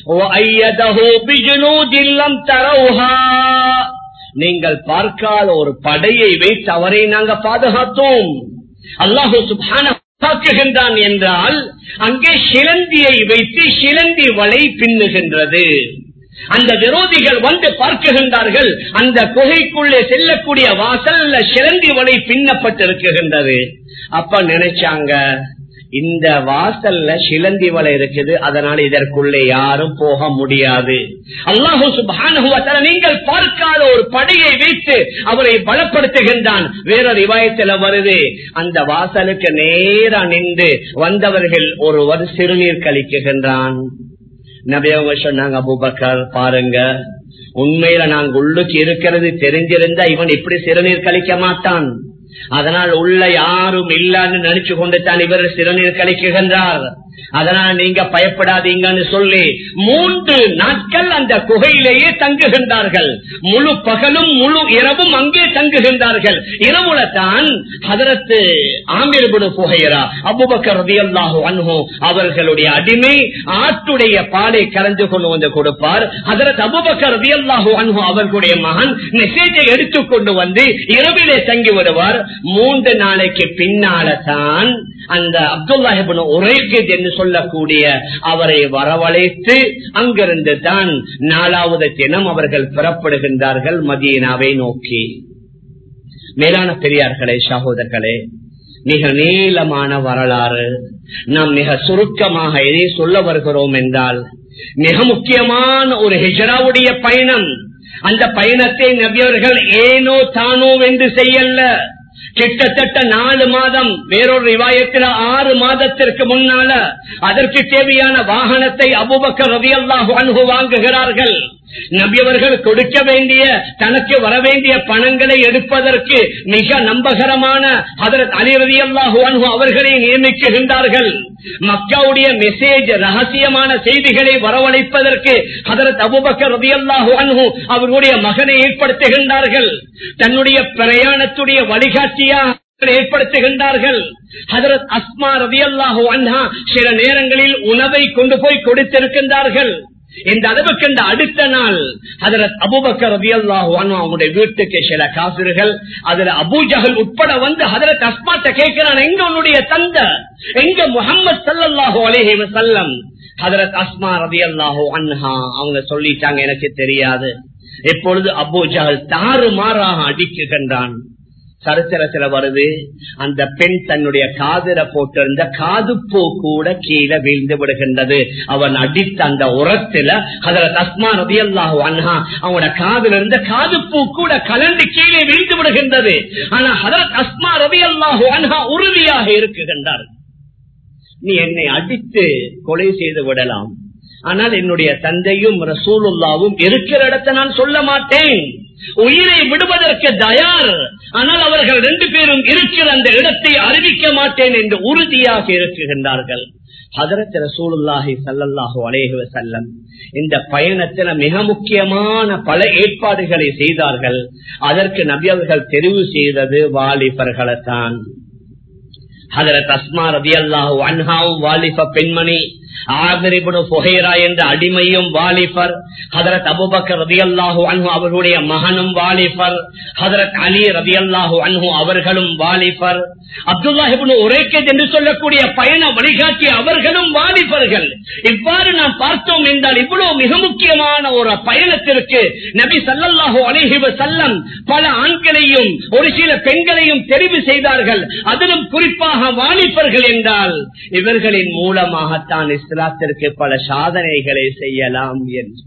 நீங்கள் பார்க்காத ஒரு படையை வைத்து அவரை நாங்க பாதுகாத்தோம் அல்லாஹூ சுபான தாக்குகின்றான் என்றால் அங்கே சிலந்தியை வைத்து சிலந்தி வலை பின்னுகின்றது அந்த விரோதிகள் வந்து பார்க்குகின்றார்கள் அந்த குகைக்குள்ளே செல்லக்கூடிய வாசல்ல சிலந்தி வலை பின்னப்பட்டிருக்குகின்றது அப்ப நினைச்சாங்க இந்த வாசல்ல சிலந்தி வலை இருக்குது அதனால இதற்குள்ளே யாரும் போக முடியாது அல்லாஹு சுபானுவத்தல நீங்கள் பார்க்காத ஒரு படையை வைத்து அவரை பலப்படுத்துகின்றான் வேற ரிவாயத்தில் வருது அந்த வாசலுக்கு நேரா நின்று வந்தவர்கள் ஒருவர் சிறுநீர் கழிக்குகின்றான் நபியவங்க சொன்னாங்க அபுபக்கர் பாருங்க உண்மையில நாங்க உள்ளுக்கு இருக்கிறது தெரிஞ்சிருந்தா இவன் இப்படி சிறுநீர் கழிக்க மாட்டான் அதனால் உள்ள யாரும் இல்லான்னு நினைச்சு கொண்டு தான் இவர் சிறுநீர் கழிக்குகின்றார் அதனால் நீங்க பயப்படாதீங்கன்னு சொல்லி மூன்று நாட்கள் அந்த குகையிலேயே தங்குகின்றார்கள் முழு பகலும் முழு இரவும் அங்கே தங்குகின்றார்கள் இரவுல தான் அதற்கு ஆமிர்புடு புகையரா அபுபக்கர் ரதியல்லாஹு அன்ஹு அவர்களுடைய அடிமை ஆட்டுடைய பாலை கலந்து கொண்டு வந்து கொடுப்பார் அதற்கு அபுபக்கர் ரதியல்லாஹு அன்ஹு அவர்களுடைய மகன் மெசேஜை எடுத்துக்கொண்டு வந்து இரவிலே தங்கி வருவார் மூன்று நாளைக்கு பின்னால தான் அந்த அப்துல்லாஹிபின் உரைக்கித் என்று சொல்லக்கூடிய அவரை வரவழைத்து அங்கிருந்து தான் நாலாவது தினம் அவர்கள் புறப்படுகின்றார்கள் மதீனாவை நோக்கி மேலான பெரியார்களே சகோதரர்களே மிக நீளமான வரலாறு நாம் மிக சுருக்கமாக எதை சொல்ல வருகிறோம் என்றால் மிக முக்கியமான ஒரு ஹிஜராவுடைய பயணம் அந்த பயணத்தை நபியவர்கள் ஏனோ தானோ என்று செய்யல கிட்டத்தட்ட நாலு மாதம் வேறொரு ரிவாயத்தில் ஆறு மாதத்திற்கு முன்னால அதற்கு தேவையான வாகனத்தை அபுபக்கர் ரவி அல்லாஹு அனுகு வாங்குகிறார்கள் நபியவர்கள் கொடுக்க வேண்டிய தனக்கு வர வேண்டிய பணங்களை எடுப்பதற்கு மிக நம்பகரமான அதற்கு அலிரதி அல்லாஹு அனுகு அவர்களை நியமிக்குகின்றார்கள் மக்காவுடைய மெசேஜ் ரகசியமான செய்திகளை வரவழைப்பதற்கு அதற்கு அபுபக்கர் ரவி அல்லாஹு அனுகு அவர்களுடைய மகனை ஏற்படுத்துகின்றார்கள் தன்னுடைய பிரயாணத்துடைய வழிகாட்டியாக ஏற்படுத்துகின்றார்கள் ஹதரத் அஸ்மா ரவி அல்லாஹு அன்ஹா சில நேரங்களில் உணவை கொண்டு போய் கொடுத்திருக்கின்றார்கள் இந்த அளவுக்கு இந்த அடுத்த நாள் அதுல அபுபக்கர் ரவி அல்லாஹு அவங்களுடைய வீட்டுக்கு சில காசிர்கள் அதுல அபூஜகல் உட்பட வந்து அதுல தஸ்மாத்த கேட்கிறான் எங்க உன்னுடைய தந்த எங்க முகமது சல்லாஹூ அலேஹி வசல்லம் ஹதரத் அஸ்மா ரவி அல்லாஹூ அன்ஹா அவங்க சொல்லிட்டாங்க எனக்கு தெரியாது இப்பொழுது அபூஜகல் தாறு மாறாக அடிக்குகின்றான் சரித்திரத்துல வருது அந்த பெண் தன்னுடைய காதிர போட்டிருந்த காது பூ கூட கீழே வீழ்ந்து விடுகின்றது அவன் அடித்த அந்த உரத்துல அதுல தஸ்மா ரவி அல்லாஹு அன்ஹா அவனோட காதுல இருந்த காது பூ கூட கலந்து கீழே வீழ்ந்து விடுகின்றது ஆனா ஹதரத் அஸ்மா ரவி அல்லாஹு அன்ஹா உறுதியாக இருக்குகின்றார் நீ என்னை அடித்து கொலை செய்து விடலாம் ஆனால் என்னுடைய தந்தையும் ரசூலுல்லாவும் இருக்கிற இடத்தை நான் சொல்ல மாட்டேன் உயிரை விடுவதற்கு தயார் ஆனால் அவர்கள் ரெண்டு பேரும் இருக்கிற அந்த இடத்தை அறிவிக்க மாட்டேன் என்று உறுதியாக இருக்குகின்றார்கள் ஹதரத் ரசூலுல்லாஹி சல்லல்லாஹு அலேஹி வசல்லம் இந்த பயணத்துல மிக முக்கியமான பல ஏற்பாடுகளை செய்தார்கள் அதற்கு நபி அவர்கள் தெரிவு செய்தது வாலிபர்களைத்தான் ஹதரத் அஸ்மா ரதி அல்லாஹு அன்ஹாவும் வாலிப பெண்மணி என்ற அடிமையும் வாலிபர் ஹதரத் அபுபக்கர் ரதி அல்லாஹூ அன்ஹு அவர்களுடைய மகனும் வாலிபர் ஹதரத் அலி ரதி அல்லாஹூ அன்ஹு அவர்களும் வாலிபர் அப்துல்லாஹிபுன் உரைக்கத் என்று சொல்லக்கூடிய பயண வழிகாட்டிய அவர்களும் வாலிபர்கள் இவ்வாறு நாம் பார்த்தோம் என்றால் இவ்வளவு மிக முக்கியமான ஒரு பயணத்திற்கு நபி சல்லல்லாஹு அலிஹி வசல்லம் பல ஆண்களையும் ஒரு சில பெண்களையும் தெரிவு செய்தார்கள் அதிலும் குறிப்பாக வாலிபர்கள் என்றால் இவர்களின் மூலமாகத்தான் இஸ்லாத்திற்கு பல சாதனைகளை செய்யலாம் என்று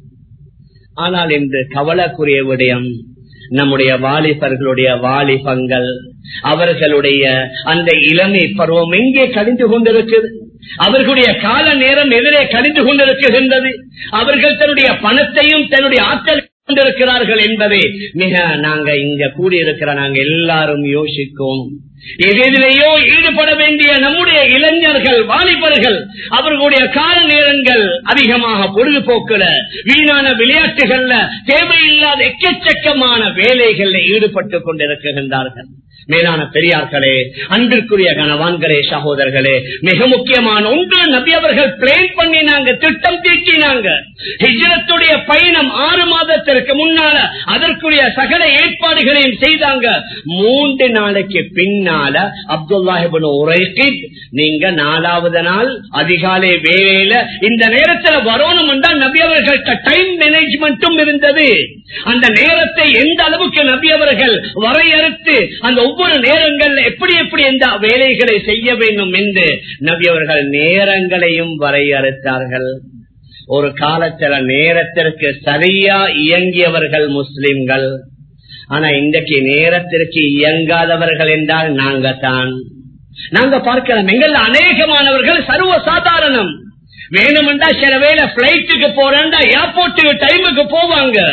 ஆனால் இன்று கவலைக்குரிய விடயம் நம்முடைய வாலிபர்களுடைய வாலிபங்கள் அவர்களுடைய அந்த இளமை பருவம் எங்கே கழிந்து கொண்டிருக்குது அவர்களுடைய கால நேரம் எதிரே கழிந்து கொண்டிருக்கின்றது அவர்கள் தன்னுடைய பணத்தையும் தன்னுடைய ஆற்றல் கொண்டிருக்கிறார்கள் என்பதை மிக நாங்க இங்க கூடியிருக்கிற நாங்க எல்லாரும் யோசிக்கும் எதிலேயோ ஈடுபட வேண்டிய நம்முடைய இளைஞர்கள் வாலிபர்கள் அவர்களுடைய கால நேரங்கள் அதிகமாக பொழுதுபோக்குல வீணான விளையாட்டுகள்ல தேவையில்லாத எக்கச்சக்கமான வேலைகள்ல ஈடுபட்டு கொண்டிருக்கின்றார்கள் மேலான பெரியார்களே அன்பிற்குரிய கனவான்களே சகோதரர்களே மிக முக்கியமான ஒன்று நபி அவர்கள் பிளேன் பண்ணினாங்க திட்டம் தீட்டினாங்க ஹிஜரத்துடைய பயணம் ஆறு மாதத்திற்கு முன்னால அதற்குரிய சகல ஏற்பாடுகளையும் செய்தாங்க மூன்று நாளைக்கு பின்னால அப்துல்லாஹிபின் உரைக்கு நீங்க நாலாவது நாள் அதிகாலை வேலையில இந்த நேரத்தில் வரணும் என்றால் நபி அவர்களுக்கு டைம் மேனேஜ்மெண்ட்டும் இருந்தது அந்த நேரத்தை எந்த அளவுக்கு நபி அவர்கள் வரையறுத்து அந்த ஒவ்வொரு நேரங்கள் எப்படி எப்படி எந்த வேலைகளை செய்ய வேண்டும் என்று நபி அவர்கள் நேரங்களையும் வரையறுத்தார்கள் ஒரு காலத்துல நேரத்திற்கு சரியா இயங்கியவர்கள் முஸ்லிம்கள் ஆனா இன்றைக்கு நேரத்திற்கு இயங்காதவர்கள் என்றால் நாங்க தான் நாங்க பார்க்கலாம் எங்கள் அநேகமானவர்கள் சர்வ சாதாரணம் வேணுமெண்டா சில வேலை பிளைட்டுக்கு போறேன்டா ஏர்போர்ட்டுக்கு டைமுக்கு போவாங்க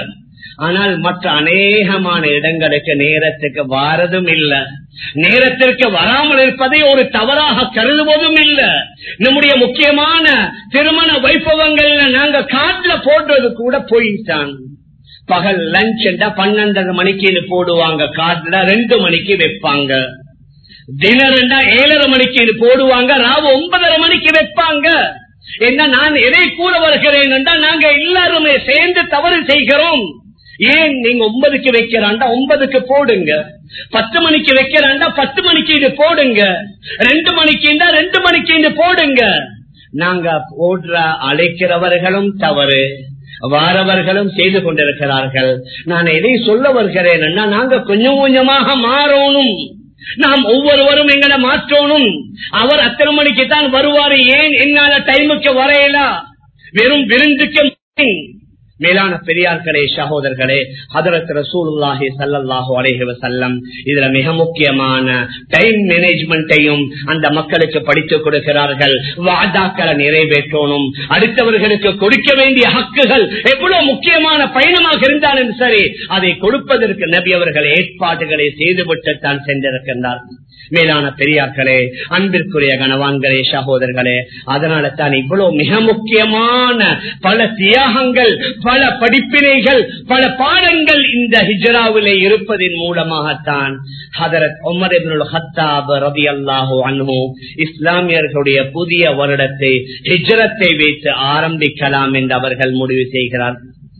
ஆனால் மற்ற அநேகமான இடங்களுக்கு நேரத்துக்கு வாரதும் இல்ல நேரத்திற்கு வராமல் இருப்பதை ஒரு தவறாக கருதுவதும் இல்ல நம்முடைய முக்கியமான திருமண வைபவங்கள்ல நாங்க காட்டுல போடுறது கூட போயிட்டான் பகல் லஞ்ச் என்றா பன்னெண்டரை மணிக்கு போடுவாங்க காட்டுல ரெண்டு மணிக்கு வைப்பாங்க டினர் என்றா ஏழரை மணிக்கு போடுவாங்க ராவு ஒன்பதரை மணிக்கு வைப்பாங்க என்ன நான் எதை கூற வருகிறேன் என்றால் நாங்க எல்லாருமே சேர்ந்து தவறு செய்கிறோம் ஏன் நீங்க ஒன்பதுக்கு வைக்கிறாண்டா ஒன்பதுக்கு போடுங்க பத்து மணிக்கு வைக்கிறாண்டா பத்து மணிக்கு இது போடுங்க ரெண்டு மணிக்கு ரெண்டு மணிக்கு இது போடுங்க நாங்க போடுற அழைக்கிறவர்களும் தவறு வாரவர்களும் செய்து கொண்டிருக்கிறார்கள் நான் எதை சொல்ல வருகிறேன் நாங்க கொஞ்சம் கொஞ்சமாக மாறணும் நாம் ஒவ்வொருவரும் எங்களை மாற்றணும் அவர் அத்தனை மணிக்கு தான் வருவாரு ஏன் என்னால டைமுக்கு வரையல வெறும் விருந்துக்கு மேலான பெரியார்களே சகோதரர்களே ஹதரத் ரசூலுல்லாஹி சல்லல்லாஹு அலைஹி வஸல்லம் இதுல மிக முக்கியமான டைம் மேனேஜ்மெண்ட்டையும் அந்த மக்களுக்கு படித்து கொடுக்கிறார்கள் வாதாக்களை நிறைவேற்றணும் அடுத்தவர்களுக்கு கொடுக்க வேண்டிய ஹக்குகள் எவ்வளவு முக்கியமான பயணமாக இருந்தாலும் சரி அதை கொடுப்பதற்கு நபி அவர்கள் ஏற்பாடுகளை செய்துவிட்டு தான் சென்றிருக்கின்றார்கள் மேலான பெரியார்களே அன்பிற்குரிய கனவான்களே சகோதரர்களே அதனால தான் இவ்வளவு மிக முக்கியமான பல தியாகங்கள் பல படிப்பினைகள் பல பாடங்கள் இந்த ஹிஜராவிலே இருப்பதன் மூலமாகத்தான் ஹதரத் உமர் ஹத்தாப் ரபி அல்லாஹு அன்ஹு இஸ்லாமியர்களுடைய புதிய வருடத்தை ஹிஜரத்தை வைத்து ஆரம்பிக்கலாம் என்று அவர்கள் முடிவு செய்கிறார்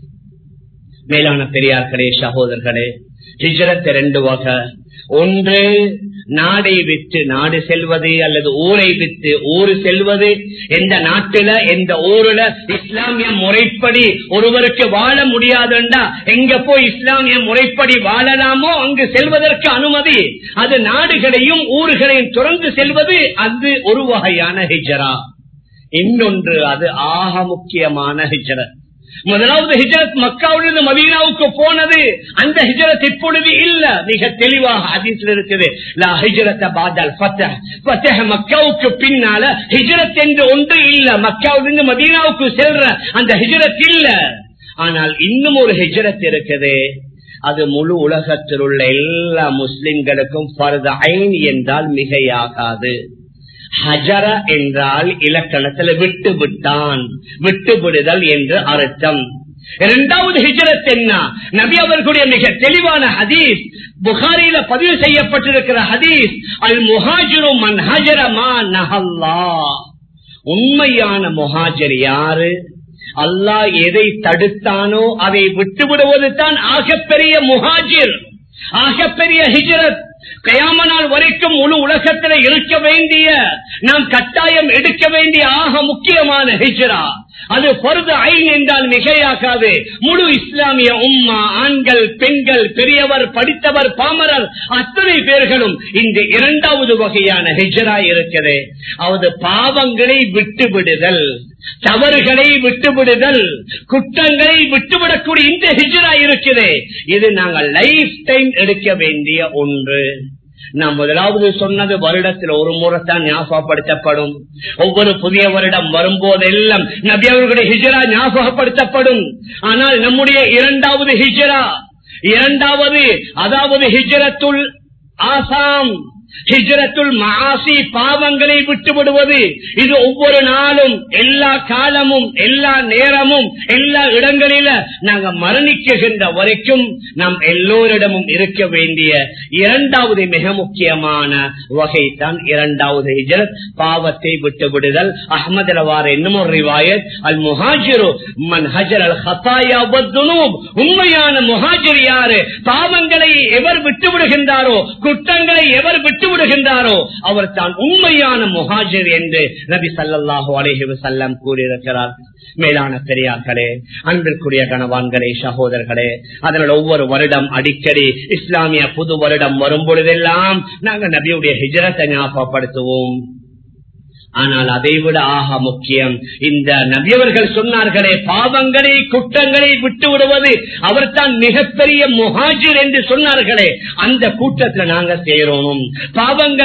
மேலான பெரியார்களே சகோதரர்களே ஹிஜரத் ரெண்டு வகை ஒன்று நாடை விட்டு நாடு செல்வது அல்லது ஊரை விட்டு ஊரு செல்வது எந்த நாட்டில எந்த ஊருல இஸ்லாமிய முறைப்படி ஒருவருக்கு வாழ முடியாதுண்டா எங்க போய் இஸ்லாமிய முறைப்படி வாழலாமோ அங்கு செல்வதற்கு அனுமதி அது நாடுகளையும் ஊர்களையும் தொடர்ந்து செல்வது அது ஒரு வகையான ஹிஜரா இன்னொன்று அது ஆக முக்கியமான ஹிஜரத் முதலாவது ஹிஜரத் மக்காவிலிருந்து மதீனாவுக்கு போனது அந்த ஹிஜரத் இப்பொழுது இல்ல மிக தெளிவாக அதிசல் இருக்குது மக்காவுக்கு பின்னால ஹிஜரத் என்று ஒன்று இல்ல மக்காவிலிருந்து மதீனாவுக்கு செல்ற அந்த ஹிஜரத் இல்ல ஆனால் இன்னும் ஒரு ஹிஜரத் இருக்குது அது முழு உலகத்தில் உள்ள எல்லா முஸ்லிம்களுக்கும் பரத ஐன் என்றால் மிகையாகாது ஹஜர என்றால் இலக்கணத்தில் விட்டு விட்டான் விட்டு விடுதல் என்று அர்த்தம் இரண்டாவது ஹிஜரத் என்ன நபி அவர்களுடைய மிக தெளிவான ஹதீஸ் புகாரியில பதிவு செய்யப்பட்டிருக்கிற ஹதீஸ் அல் முஹாஜிரு மன் ஹஜரமா நஹல்லா உண்மையான முஹாஜர் யாரு அல்லாஹ் எதை தடுத்தானோ அதை விட்டு விடுவது தான் ஆகப்பெரிய முஹாஜிர் ஆகப்பெரிய ஹிஜரத் கயாம நாள் வரைக்கும் முழு உலகத்தில் இருக்க வேண்டிய நாம் கட்டாயம் எடுக்க வேண்டிய ஆக முக்கியமான ஹிஜ்ரா அது பொருது ஐன் என்றால் மிகையாகாது முழு இஸ்லாமிய உம்மா ஆண்கள் பெண்கள் பெரியவர் படித்தவர் பாமரர் அத்தனை பேர்களும் இந்த இரண்டாவது வகையான ஹிஜ்ரா இருக்குது அவது பாவங்களை விட்டு விடுதல் தவறுகளை விட்டுவிடுதல் குற்றங்களை விட்டுவிடக்கூடிய இந்த ஹிஜரா இருக்குது இது நாங்கள் லைஃப் டைம் எடுக்க வேண்டிய ஒன்று நான் முதலாவது சொன்னது வருடத்தில் ஒரு முறைத்தான் ஞாபகப்படுத்தப்படும் ஒவ்வொரு புதிய வருடம் வரும்போதெல்லாம் நபி அவர்களுடைய ஹிஜரா ஞாபகப்படுத்தப்படும் ஆனால் நம்முடைய இரண்டாவது ஹிஜரா இரண்டாவது அதாவது ஹிஜரத்துல் ஆசாம் ஹிஜரத்துல் மாசி பாவங்களை விட்டு விடுவது இது ஒவ்வொரு நாளும் எல்லா காலமும் எல்லா நேரமும் எல்லா இடங்களில நாங்க மரணிக்குகின்ற வரைக்கும் நாம் எல்லோரிடமும் இருக்க வேண்டிய இரண்டாவது மிக முக்கியமான வகை தான் இரண்டாவது ஹிஜரத் பாவத்தை விட்டு விடுதல் அஹமது ரவார் என்னும் ஒரு ரிவாயத் அல் முஹாஜிரு மன் ஹஜர் அல் ஹத்தாயா உண்மையான முஹாஜிர் யாரு பாவங்களை எவர் விட்டு விடுகின்றாரோ குற்றங்களை எவர் விட்டு விடுகின்றாரோ அவர் தான் உண்மையான முஹாஜிர் என்று நபி சல்லாஹூ அலஹி வசல்லம் கூறியிருக்கிறார் மேலான பெரியார்களே அன்பிற்குரிய கணவான்களே சகோதரர்களே அதனால் ஒவ்வொரு வருடம் அடிக்கடி இஸ்லாமிய புது வருடம் வரும் பொழுதெல்லாம் நாங்கள் நபியுடைய ஹிஜரத்தை ஞாபகப்படுத்துவோம் ஆனால் அதை விட ஆக முக்கியம் இந்த நபியவர்கள் சொன்னார்களே பாவங்களை குற்றங்களை விட்டு விடுவது அவர் தான் மிகப்பெரிய முஹாஜிர் என்று சொன்னார்களே அந்த கூட்டத்தில் நாங்க சேரணும் பாவங்கள்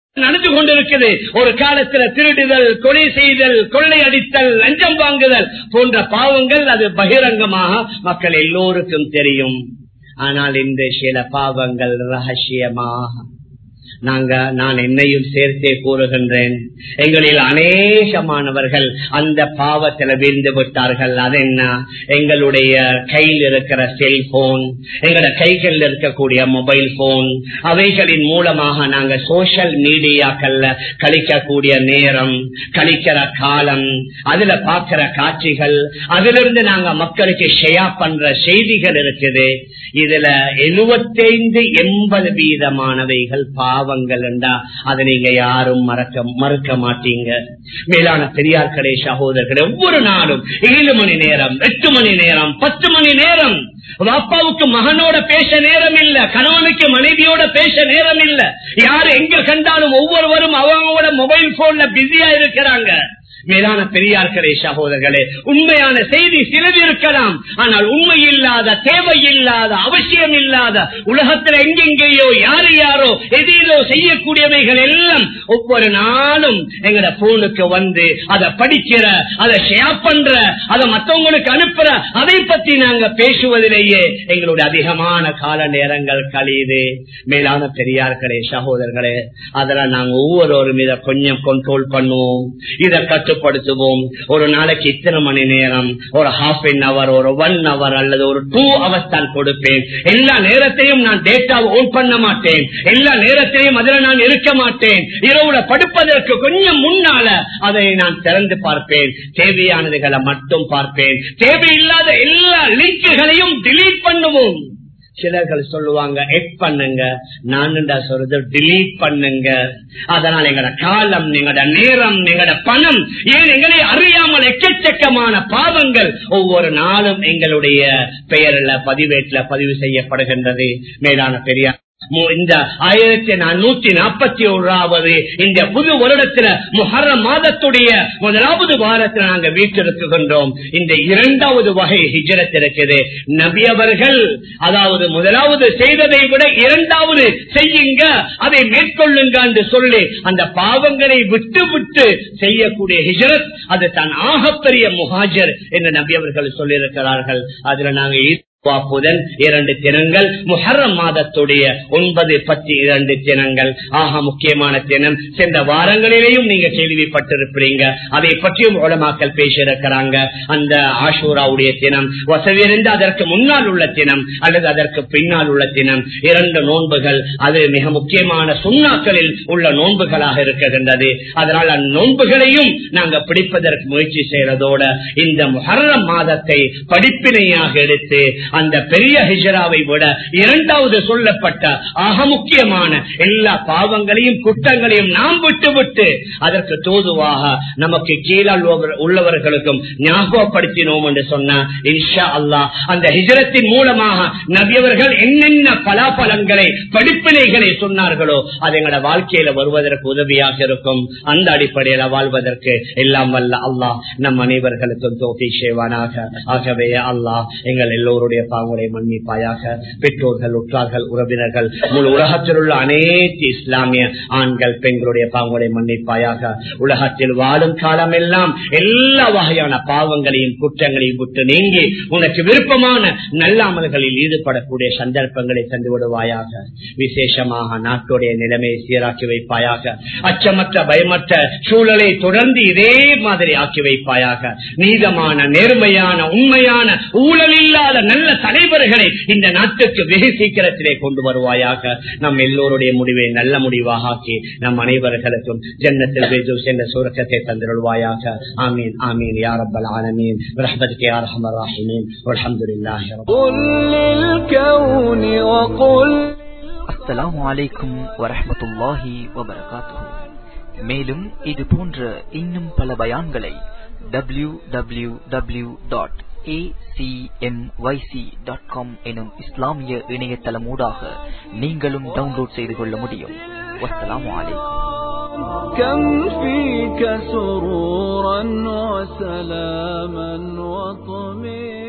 நடந்து கொண்டிருக்குது ஒரு காலத்துல திருடுதல் கொலை செய்தல் கொள்ளையடித்தல் லஞ்சம் வாங்குதல் போன்ற பாவங்கள் அது பகிரங்கமாக மக்கள் எல்லோருக்கும் தெரியும் ஆனால் இந்த சில பாவங்கள் ரகசியமாக நாங்க நான் என்னையும் சேர்த்தே கூறுகின்றேன் எங்களில் அநேகமானவர்கள் அந்த பாவத்தில் வீழ்ந்து விட்டார்கள் அது என்ன எங்களுடைய கையில் இருக்கிற செல்போன் எங்களோட கைகளில் இருக்கக்கூடிய மொபைல் போன் அவைகளின் மூலமாக நாங்க சோசியல் மீடியாக்கள்ல கழிக்கக்கூடிய நேரம் கழிக்கிற காலம் அதுல பார்க்கிற காட்சிகள் அதிலிருந்து நாங்க மக்களுக்கு ஷேர் பண்ற செய்திகள் இருக்குது இதுல எழுபத்தைந்து எண்பது வீதமானவைகள் பாவங்கள் என்றா அதை நீங்க யாரும் மறக்க மறுக்க மாட்டீங்க மேலான பெரியார்களே சகோதரர்கள் ஒவ்வொரு நாளும் ஏழு மணி நேரம் எட்டு மணி நேரம் பத்து மணி நேரம் அப்பாவுக்கு மகனோட பேச நேரம் இல்ல கணவனுக்கு மனைவியோட பேச நேரம் இல்ல யாரு எங்க கண்டாலும் ஒவ்வொருவரும் அவங்களோட மொபைல் போன்ல பிஸியா இருக்கிறாங்க மேலான பெரியார்களே சகோதரர்களே உண்மையான செய்தி சிலது இருக்கலாம் ஆனால் உண்மை இல்லாத தேவை இல்லாத அவசியம் இல்லாத உலகத்தில் எங்கெங்கேயோ யாரு யாரோ எதிலோ செய்யக்கூடியவைகள் எல்லாம் ஒவ்வொரு நாளும் எங்கட போனுக்கு வந்து அதை படிக்கிற அதை ஷேர் பண்ற அதை மற்றவங்களுக்கு அனுப்புற அதை பத்தி நாங்க பேசுவதிலேயே எங்களுடைய அதிகமான கால நேரங்கள் கழியுது மேலான பெரியார்களே சகோதரர்களே அதெல்லாம் நாங்க ஒவ்வொருவரும் இதை கொஞ்சம் கண்ட்ரோல் பண்ணுவோம் இதை கட்டுப்படுத்துவோம் ஒரு நாளைக்கு இத்தனை மணி நேரம் ஒரு ஹாஃப் அன் அவர் ஒரு ஒன் அவர் அல்லது ஒரு டூ ஹவர்ஸ் தான் கொடுப்பேன் எல்லா நேரத்தையும் நான் டேட்டா ஓன் பண்ண மாட்டேன் எல்லா நேரத்தையும் அதில் நான் இருக்க மாட்டேன் இரவுல படுப்பதற்கு கொஞ்சம் முன்னால அதை நான் திறந்து பார்ப்பேன் தேவையானதுகளை மட்டும் பார்ப்பேன் தேவையில்லாத எல்லா லிங்குகளையும் டிலீட் பண்ணுவோம் சிலர்கள் சொல்லுவாங்க எட் பண்ணுங்க நான் சொல்றது டிலீட் பண்ணுங்க அதனால் எங்கட காலம் எங்கட நேரம் எங்கட பணம் ஏன் எங்களை அறியாமல் எக்கச்சக்கமான பாவங்கள் ஒவ்வொரு நாளும் எங்களுடைய பெயரில் பதிவேட்டில் பதிவு செய்யப்படுகின்றது மேலான பெரியார் இந்த ஆயிரத்தி நானூத்தி நாற்பத்தி ஓராவது இந்த புது வருடத்துல முஹர மாதத்துடைய முதலாவது வாரத்தில் நாங்க வீட்டிருக்கின்றோம் இந்த இரண்டாவது வகை ஹிஜரத் இருக்குது நபி அவர்கள் அதாவது முதலாவது செய்ததை விட இரண்டாவது செய்யுங்க அதை மேற்கொள்ளுங்க என்று சொல்லி அந்த பாவங்களை விட்டு விட்டு செய்யக்கூடிய ஹிஜரத் அது தான் ஆகப்பெரிய முஹாஜர் என்று நபி அவர்கள் சொல்லியிருக்கிறார்கள் அதுல நாங்க வாக்குதல் இரண்டு தினங்கள் முஹர்ரம் மாதத்துடைய ஒன்பது பத்து இரண்டு தினங்கள் ஆக முக்கியமான தினம் சென்ற வாரங்களிலேயும் நீங்க கேள்விப்பட்டிருப்பீங்க அதை பற்றியும் உலமாக்கல் பேசியிருக்கிறாங்க அந்த ஆஷூராவுடைய தினம் வசதியிருந்து அதற்கு முன்னால் உள்ள தினம் அல்லது அதற்கு பின்னால் உள்ள தினம் இரண்டு நோன்புகள் அது மிக முக்கியமான சுண்ணாக்களில் உள்ள நோன்புகளாக இருக்கின்றது அதனால் அந்த நோன்புகளையும் நாங்க பிடிப்பதற்கு முயற்சி செய்யறதோட இந்த முஹர்ரம் மாதத்தை படிப்பினையாக எடுத்து அந்த பெரிய ஹிஜராவை விட இரண்டாவது சொல்லப்பட்ட ஆக முக்கியமான எல்லா பாவங்களையும் குற்றங்களையும் நாம் விட்டு விட்டு அதற்கு தோதுவாக நமக்கு கீழால் உள்ளவர்களுக்கும் ஞாபகப்படுத்தினோம் என்று சொன்ன இன்ஷா அல்லா அந்த ஹிஜரத்தின் மூலமாக நபியவர்கள் என்னென்ன பலாபலன்களை படிப்பினைகளை சொன்னார்களோ அது எங்களோட வாழ்க்கையில வருவதற்கு உதவியாக இருக்கும் அந்த அடிப்படையில வாழ்வதற்கு எல்லாம் வல்ல அல்லாஹ் நம் அனைவர்களுக்கும் தோப்பி செய்வானாக ஆகவே அல்லாஹ் எங்கள் எல்லோருடைய பாவங்களை மன்னிப்பாயாக பெற்றோர்கள் உற்றார்கள் உறவினர்கள் முழு உலகத்தில் உள்ள அனைத்து இஸ்லாமிய ஆண்கள் பெண்களுடைய பாவங்களை மன்னிப்பாயாக உலகத்தில் வாழும் காலம் எல்லாம் எல்லா வகையான பாவங்களையும் குற்றங்களையும் விட்டு நீங்கி உனக்கு விருப்பமான நல்லாமல்களில் ஈடுபடக்கூடிய சந்தர்ப்பங்களை தந்து விடுவாயாக விசேஷமாக நாட்டுடைய நிலைமையை சீராக்கி வைப்பாயாக அச்சமற்ற பயமற்ற சூழலை தொடர்ந்து இதே மாதிரி ஆக்கி வைப்பாயாக நீதமான நேர்மையான உண்மையான ஊழல் இல்லாத நல்ல தலைவர்களை இந்த நாட்டுக்கு வெகு சீக்கிரத்திலே கொண்டு வருவாயாக நம் எல்லோருடைய முடிவை நல்ல முடிவாக ஆக்கி நம் அனைவர்களுக்கும் ஜன்னத்தில் சென்ற சுரக்கத்தை தந்திருவாயாக ஆமீன் ஆமீன் யார் அப்பல் ஆலமீன் ரஹ்மத்துக்கு யார் அஹமர் ராஹிமீன் அல்ஹம்துலில்லாஹி அஸ்ஸலாமு அலைக்கும் வரஹ்மத்துல்லாஹி வபரகாத்துஹு மேலும் இது போன்ற இன்னும் பல பயான்களை W W W dot acmyc.com எனும் இஸ்லாமிய இணையதளமூடாக நீங்களும் டவுன்லோட் செய்து கொள்ள முடியும் வஸ்ஸலாமு அலைக்கும் كم فيك سرورا وسلاما وطمئنا